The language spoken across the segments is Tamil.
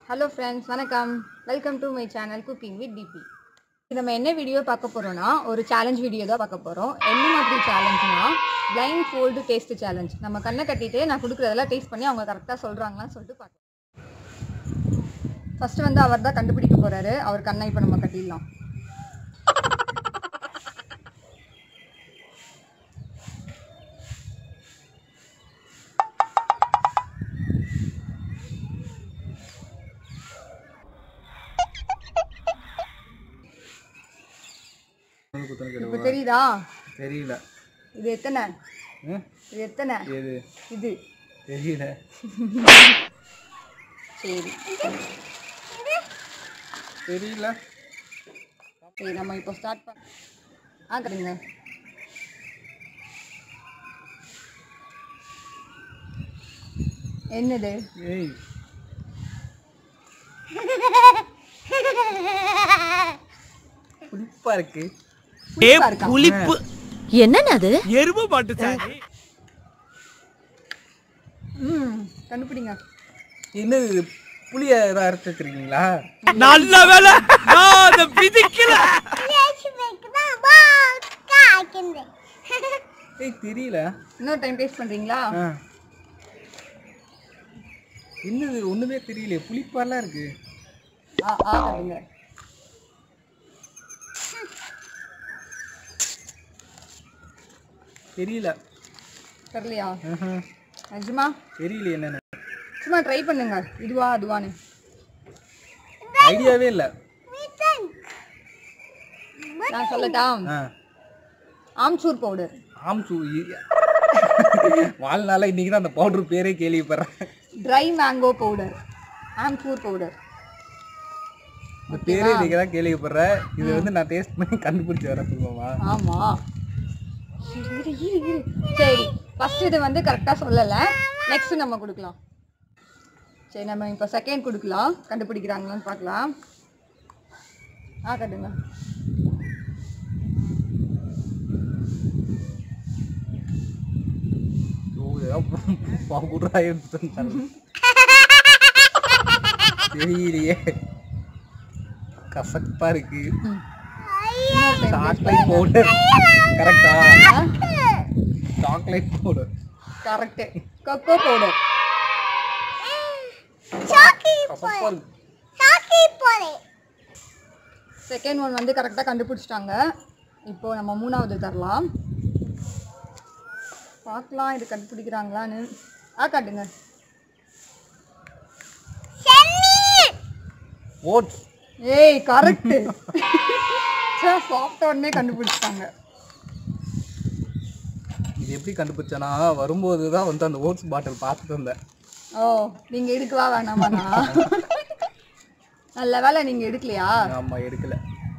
ஹலோ ஃப்ரெண்ட்ஸ் வணக்கம் welcome to my channel cooking with D P என்ன வீடியோ பார்க்க போகிறோம்னா ஒரு சேலஞ்ச் வீடியோ தான் பார்க்க போகிறோம் என்ன மாதிரி சேலஞ்ச்னா பிளைண்ட் ஃபோல்டு டேஸ்ட் சேலஞ்ச் நம்ம கண்ணை கட்டிட்டு நான் கொடுக்குறதெல்லாம் டேஸ்ட் பண்ணி அவங்க கரெக்டாக சொல்கிறாங்களான்னு சொல்லிட்டு பார்க்கலாம் ஃபர்ஸ்ட் வந்து அவர் தான் கண்டுபிடிக்க போகிறாரு அவர் கண்ணை இப்போ நம்ம கட்டிடலாம் இப்போ தெரியுதா தெரியல இது எத்தனை ம்? இது எத்தனை எது இது தெரியல சரி தெரியல சரி நம்ம இப்போ ஸ்டார்ட் பண்ண ஆ கட்டுங்க என்னது ஏய் புளிப்பா இருக்கு புளிப்பா இருக்கா? புளிப்பு என்னன்னு அது எருமை மாட்டு சாணி ம் கண்டுபிடிங்க என்னது இது? புளிய ஏதாவது அரைச்சு வச்சிருக்கீங்களா நல்ல வேலை நான் அதை பிதிக்கல ஏய் தெரியல இன்னொரு டைம் டேஸ்ட் பண்ணுறீங்களா ஆ. என்னது ஒண்ணுமே தெரியல புளிப்பாலாம் இருக்கு ஆ ஆ கட்டுங்க தெரியல தெரியலையா ஆஹா. நிஜமா தெரியல என்னன்னு சும்மா ட்ரை பண்ணுங்க இதுவா அதுவான்னு ஐடியாவே இல்ல நான் சொல்லட்டா ஆ. ஆம்சூர் பவுடர் ஆம்சு இ- வாழ்நாள இன்னைக்கு தான் அந்த பவுடர் பேரே கேள்விப்படுறேன் dry mango powder amchur powder இந்த பேரே இன்னைக்கு தான் கேள்விப்படுறேன் இது வந்து நான் டேஸ்ட் பண்ணி கண்டுபிடிச்சு வர சொல்லுவாமா ஆமா இரு, இரு, இரு, இரு. சரி ஃபர்ஸ்ட் இது வந்து கரெக்டாக சொல்லலை நெக்ஸ்ட் நம்ம கொடுக்கலாம் சரி நம்ம இப்போ செகண்ட் கொடுக்கலாம் கண்டுபிடிக்கிறாங்களான்னு பார்க்கலாம் ஆ கட்டுங்க பவுடரா எடுத்து தெரியலையே கசப்பா இருக்கு சாக்லேட் பவுடர் கரெக்டா chocolate powder correct cocoa powder கசப்பா இருக்கு செகண்ட் ஒன் வந்து கரெக்டாக கண்டுபிடிச்சிட்டாங்க இப்போ நம்ம மூணாவது தரலாம் பார்க்கலாம் இது கண்டுபிடிக்கிறாங்களான்னு ஆ காட்டுங்க ஓட்ஸ் ஏய் கரெக்ட் சாப்பிட்ட உடனே கண்டுபிடிச்சிட்டாங்க இது எப்படி கண்டுபிடிச்சேன்னா வரும்போது தான் வந்து அந்த ஓட்ஸ் பாட்டில் பார்த்துட்டு வந்தேன் ஓ நீங்க எடுக்கவா வேணாமாண்ணா நல்ல வேலை நீங்க எடுக்கலையா ஆமா எடுக்கல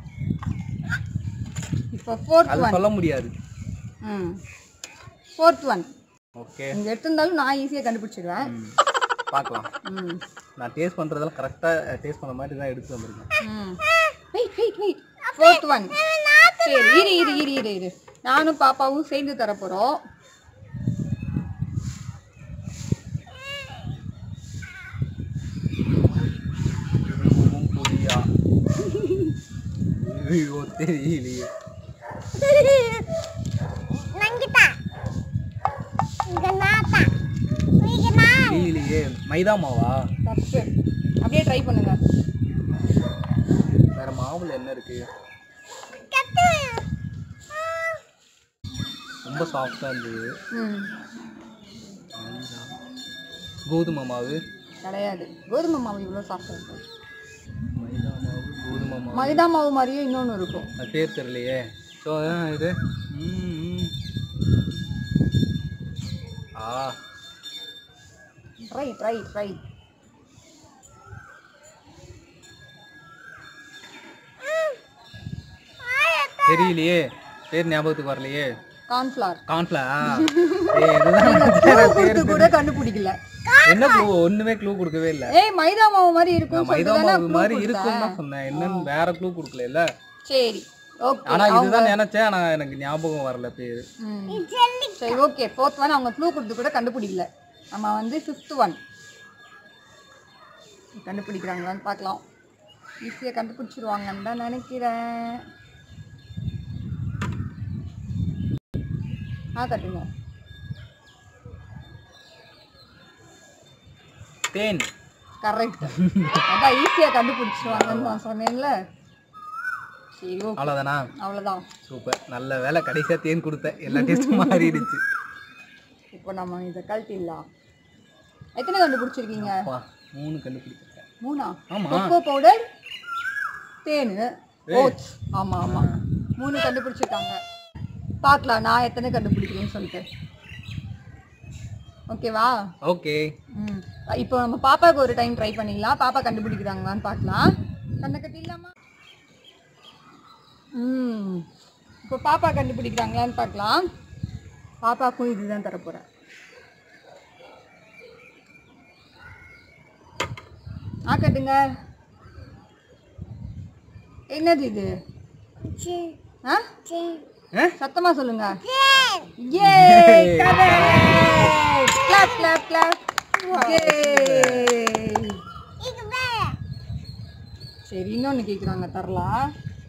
இப்போ ஃபோர்த் அது ஒன் சொல்ல முடியாது ம் ஃபோர்த் ஒன் ஓகே நீங்க எடுத்திருந்தாலும் நான் ஈஸியாக கண்டுபிடிச்சிடுவேன் பார்க்கலாம் ம் நான் டேஸ்ட் பண்றதெல்லாம் கரெக்டாக டேஸ்ட் பண்ண மாதிரி தான் எடுத்து வந்திருக்கேன் ம் wait wait wait fourth one சரி இரு இரு இரு இரு இரு நானும் பாப்பாவும் சேர்ந்து தர போகிறோம் இதுவும் புளியா ஐயோ தெரியலையே தெரியலையே மைதா மாவா தப்பு அப்படியே ட்ரை பண்ணுங்க வேற மாவுல என்ன இருக்கு ரொம்ப சாஃப்டா இருந்தது ம் மைதா. கோதுமை மாவு கிடையாது கோதுமை மாவு இவ்வளோ சாஃப்டாக இருக்கும் மைதா மாவு கோதுமை மாவு மைதா மாவு மாதிரியே இன்னொன்று இருக்கும் அது பேர் தெரியலையே ஸோ இது ம், ம். ஆ ட்ரை ட்ரை ட்ரை தெரியலையே பேர் ஞாபகத்துக்கு வரலையே கார்ன்ஃப்ளவர் கான்ஃபிளா ஏய் இதுதான் கொடுத்து கூட கண்டுபிடிக்கல என்ன க்ளூ ஒண்ணுமே க்ளூ கொடுக்கவே இல்ல ஏய் மைதா மாவு மாதிரி இருக்கும் நான் மைதா மாவு மாதிரி இருக்குன்னு தான் சொன்னேன் என்னன்னு வேற க்ளூ கொடுக்கல இல்ல சரி ஓகே ஆனா இதுதான் நினைச்சேன் ஆனா எனக்கு ஞாபகம் வரல பேரு சரி ஓகே ஃபோர்த் ஒன் அவங்க க்ளூ கொடுத்து கூட கண்டுபிடிக்கல நம்ம வந்து ஃபிஃப்த் ஒன் கண்டுபிடிக்கிறாங்களான்னு பார்க்கலாம் ஈஸியாக கண்டுபிடிச்சிருவாங்கன்னு தான் நினைக்கிறேன் ஆ கட்டுங்க தேன் கரெக்ட் அதான் ஈஸியாக கண்டுபிடிச்சிருவாங்கன்னு நான் சொன்னேன்ல சரி ஓகே அவ்வளோதானா அவ்வளோதான் சூப்பர் நல்ல வேலை கடைசியாக தேன் கொடுத்தேன் எல்லா டேஸ்ட்டும் மாறிடுச்சு இப்போ நம்ம இதை கழட்டிடலாம் எத்தனை கண்டுபிடிச்சிருக்கீங்க அப்பா மூணு கண்டுபிடிச்சிருக்கேன் மூணா ஆமா. கொக்கோ பவுடர் தேன் ஓட்ஸ் ஆமாம் ஆமாம் மூணு கண்டுபிடிச்சிருக்காங்க பார்க்கலாம் நான் எத்தனை கண்டுபிடிக்கிறேன்னு சொல்லிட்டு ஓகேவா ஓகே ம் இப்போ நம்ம பாப்பாவுக்கு ஒரு டைம் ட்ரை பண்ணிக்கலாம் பாப்பா கண்டுபிடிக்கிறாங்களான்னு பார்க்கலாம் கண்ணை கட்டிடலாமா ம் இப்போ பாப்பா கண்டுபிடிக்கிறாங்களான்னு பார்க்கலாம் பாப்பாக்கும் இதுதான் தரப்போகிறேன் ஆ கட்டுங்க என்னது இது ஆ ஆ? சத்தமா சொல்லுங்க ஏ கிளாப் கிளாப் கிளாப் சரி இன்னொன்னு கேக்குறாங்க தரலாம்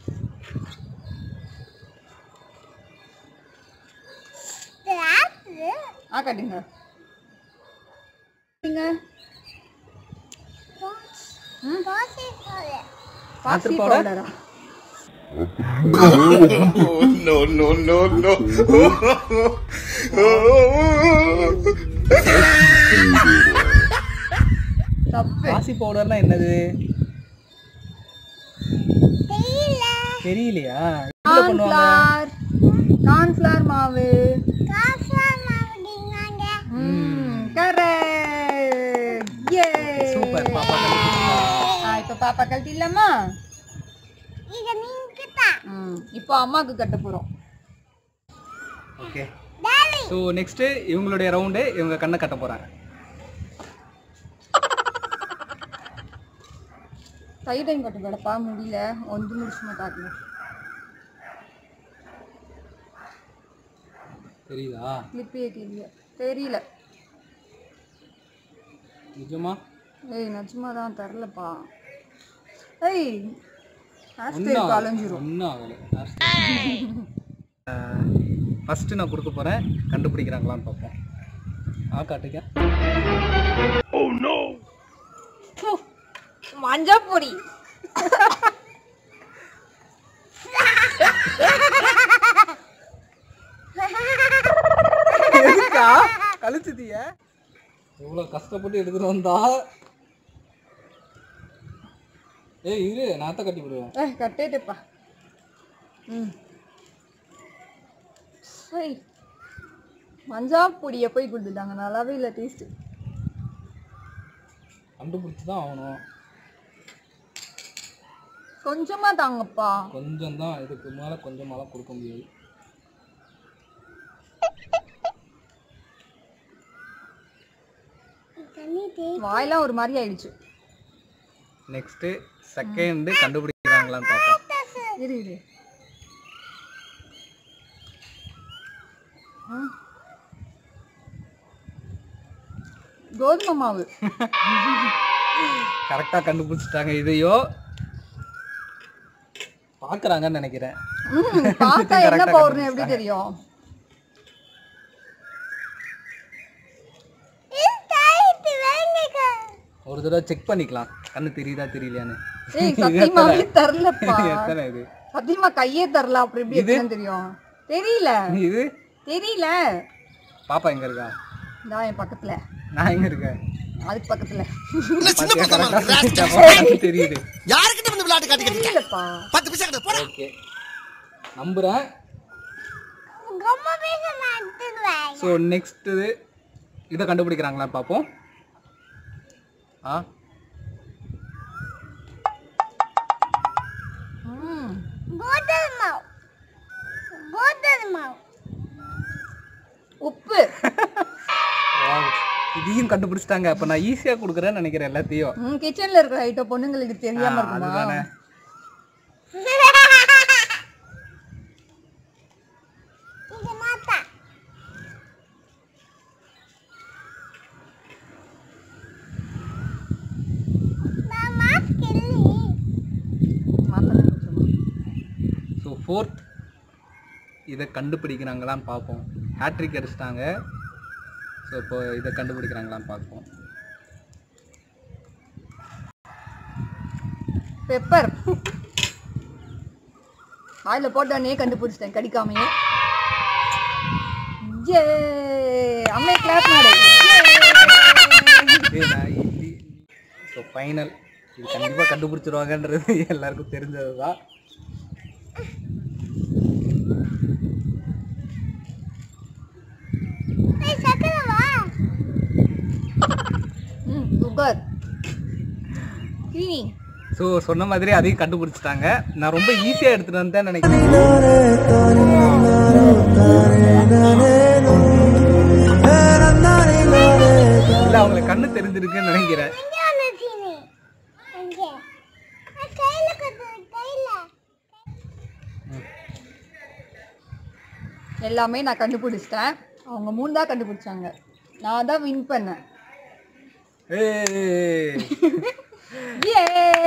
ஆ கட்டுங்க கட்டுங்க. ம்? பாசி powder? powder-ஆ? தப்பு பாசி பவுடர்னா என்னது தெரியலையா இதுல பண்ணுவாங்க கார்ன்ஃப்ளவர் கார்ன்ஃப்ளவர் மாவு ம் கரெக்ட் ஏ சூப்பர் பாப்பா கண்டுபிடிச்சிட்டாங்க. ஆ இப்போ பாப்பா கழட்டிடலாமா ம் இப்போ அம்மாவுக்கு கட்ட போறோம் ஓகே ஸோ நெக்ஸ்ட்டு இவங்களுடைய ரவுண்டு இவங்க கண்ணை கட்ட போகிறாங்க சைடு டைம் கட்டு கிடப்பா முடியல ஒன்று முடிச்சு மாட்டாங்க தெரியுதா கிளிப்பே தெரியல தெரியல நிஜமா ஏய் நிஜமா தான் தரலப்பா ஏய் ஹேர் ஸ்டைல் கலைஞ்சிரும் ஒன்றும் ஆகலை ஃபஸ்ட்டு நான் கொடுக்க போகிறேன் கண்டுபிடிக்கிறாங்களான்னு பார்ப்போம் ஆ காட்டுங்க மஞ்சள் பொடி எதுக்கா கழிச்சுட்டிய எவ்வளோ கஷ்டப்பட்டு எடுத்துட்டு வந்தா ஏய் இரு நாத்த கட்டி விடுவேன் ஏய் கட்டேட்டப்பா ம் சரி மஞ்சா பொடியை போய் கொடுத்துட்டாங்க நல்லாவே இல்லை டேஸ்ட்டு கண்டுபிடிச்சி தான் ஆகணும் கொஞ்சமாக தாங்கப்பா கொஞ்சம் தான் இதுக்கு மேலே கொஞ்சமாலாம் கொடுக்க முடியாது வாயெல்லாம் ஒரு மாதிரி ஆயிடுச்சு நெக்ஸ்ட்டு செகண்டு கண்டுபிடிக்கிறாங்களான்னு பார்ப்போம் இரு இரு ஆ. கோதுமை மாவு கரெக்டாக கண்டுபிடிச்சிட்டாங்க இதையோ பார்க்குறாங்கன்னு நினைக்கிறேன் ம், பார்த்தா என்ன பவுடர்னு எப்படி தெரியும் ஒரு தடவை செக் பண்ணிக்கலாம் கண்ணு தெரியுதா தெரியலையான்னு ஏய் சத்தியமாவே தரலப்பா எத்தனை இது சத்தியமா கையே தரல அப்புறம் எப்படி எப்படின்னு தெரியும் தெரியல இது தெரியல பாப்பா எங்க இருக்கா நான் என் பக்கத்துல நான் எங்க இருக்கேன் அதுக்கு பக்கத்துல பாத்தியா, correct ஆ கண்ணு தெரியுது யாருக்கிட்ட வந்து விளையாட்டு காட்டிக்கிட்டு இருக்க? தெரியலப்பா பத்து பைசா கிட்ட போட ஓகே நம்புறேன் ஸோ நெக்ஸ்ட் இதை கண்டுபிடிக்கிறாங்களா பார்ப்போம் ஆ ம் உப்பு wow. இதையும் கண்டுபிடிச்சிட்டாங்க அப்ப நான் ஈஸியா கொடுக்குறேன்னு நினைக்கிறேன் எல்லாத்தையும் ம் கிச்சன்ல இருக்கிற ஐட்டம் பொண்ணுங்களுக்கு தெரியாம ஆ, இருக்குமா அதுதானே மாத்தணும் கொஞ்சமா. ஸோ ஃபோர்த் இதை கண்டுபிடிக்கிறாங்களான்னு பார்ப்போம் ஹேட்ரிக் அடிச்சிட்டாங்க ஸோ இப்போ இதை கண்டுபிடிக்கிறாங்களான்னு பார்ப்போம் பெப்பர் வாயில போட்டோடனே கண்டுபிடிச்சிட்டேன் கடிக்காமையே ஜே அம்மே கிளாப் மாடு ஏய், நான் இது ஸோ ஃபைனல் இது கண்டிப்பாக கண்டுபிடிச்சிருவாங்கன்றது எல்லாருக்கும் தெரிஞ்சது தான் ம் சூப்பர் சீனி ஸோ சொன்ன மாதிரி அதையும் கண்டுபிடிச்சிட்டாங்க நான் ரொம்ப ஈஸியாக எடுத்துகிட்டு வந்தேன் நினைக்கிறேன் இல்லை அவங்களுக்கு கண்ணு தெரிஞ்சிருக்குன்னு நினைக்கிறேன் எல்லாமே நான் கண்டுபிடிச்சிட்டேன் அவங்க மூணு தான் கண்டுபிடிச்சாங்க நான் தான் வின் பண்ணேன் ஏய் ஏ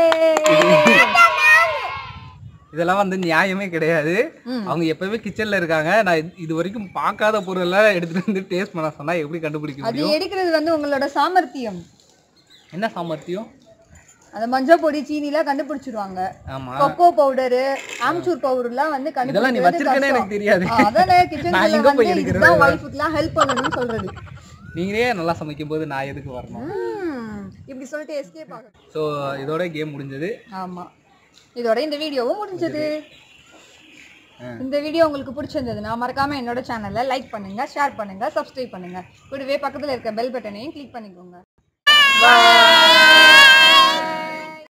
இதெல்லாம் வந்து நியாயமே கிடையாது அவங்க எப்பவுமே கிச்சன்ல இருக்காங்க நான் இது- இது வரைக்கும் பார்க்காத பொருளெல்லாம் எடுத்துட்டு வந்து டேஸ்ட் பண்ண சொன்னா எப்படி கண்டுபிடிக்க அது முடியும் எடுக்கிறது வந்து உங்களோட சாமர்த்தியம் என்ன சாமர்த்தியம் அந்த மஞ்சள் பொடி சீனிலாம் கண்டுபிடிச்சிருவாங்க ஆமா கொக்கோ பவுடரு ஆம்ச்சூர் பவுடர்லாம் வந்து இதெல்லாம் நீ வச்சிருக்கனே எனக்கு தெரியாது அதானே நான் கிச்சன்ல எங்க போய் வந்து எடுக்கிறது இதுதான் ஒய்ஃபுக்குலாம் ஹெல்ப் பண்ணணும்னு சொல்றது நீங்களே நல்லா சமைக்கும் போது நான் எதுக்கு வரணும் ம், இப்படி சொல்லிட்டு எஸ்கேப் ஆகும் ஸோ இதோட கேம் முடிஞ்சது ஆமா இதோட இந்த வீடியோவும் முடிஞ்சது இந்த வீடியோ உங்களுக்கு பிடிச்சிருந்ததுன்னா மறக்காம என்னோட சேனலை லைக் பண்ணுங்க ஷேர் பண்ணுங்க சப்ஸ்கிரைப் பண்ணுங்க கூடவே பக்கத்துல இருக்க பெல் பட்டனையும் கிளிக் பண்ணிக்கோங்க பாய்